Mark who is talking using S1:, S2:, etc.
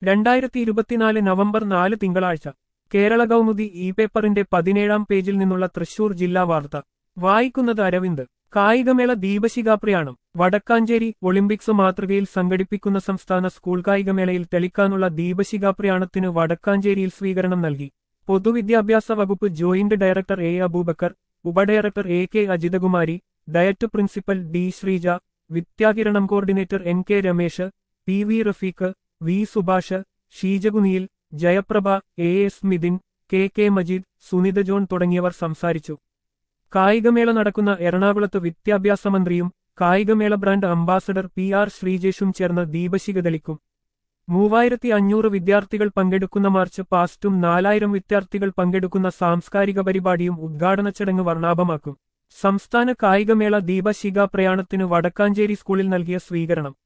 S1: രണ്ടായിരത്തി ഇരുപത്തിനാല് നവംബർ നാല് തിങ്കളാഴ്ച കേരള കൗമുദി ഇ പേപ്പറിന്റെ പതിനേഴാം പേജിൽ നിന്നുള്ള തൃശൂർ ജില്ലാ വാർത്ത വായിക്കുന്നത് അരവിന്ദ് കായികമേള ദീപശിഖാപ്രയാണം വടക്കാഞ്ചേരി ഒളിമ്പിക്സ് മാതൃകയിൽ സംഘടിപ്പിക്കുന്ന സംസ്ഥാന സ്കൂൾ കായികമേളയിൽ തെളിക്കാനുള്ള ദീപശിഖാപ്രയാണത്തിന് വടക്കാഞ്ചേരിയിൽ സ്വീകരണം നൽകി പൊതുവിദ്യാഭ്യാസ വകുപ്പ് ജോയിന്റ് ഡയറക്ടർ എ അബൂബക്കർ ഉപഡയറക്ടർ A K Ajithakumari DIET principal D Sreeja Vidyakiranam coordinator N K Ramesh P V Rafeeq V Subhash Sheeja Kuniyil Jayaprabha A S Mithin K K Majeed Sunitha John തുടങ്ങിയവർ സംസാരിച്ചു കായികമേള നടക്കുന്ന എറണാകുളത്ത് വിദ്യാഭ്യാസ മന്ത്രിയും കായികമേള ബ്രാൻഡ് അംബാസഡർ പി ആർ ശ്രീജേഷും ചേർന്ന് ദീപശിഖ തെളിക്കും മൂവായിരത്തി അഞ്ഞൂറ് വിദ്യാർത്ഥികൾ പങ്കെടുക്കുന്ന മാർച്ച് പാസ്റ്റും നാലായിരം വിദ്യാർത്ഥികൾ പങ്കെടുക്കുന്ന സാംസ്കാരിക പരിപാടിയും ഉദ്ഘാടന ചടങ്ങ് വർണ്ണാഭമാക്കും സംസ്ഥാന കായികമേള ദീപശിഖ പ്രയാണത്തിന് വടക്കാഞ്ചേരി സ്കൂളിൽ നൽകിയ സ്വീകരണം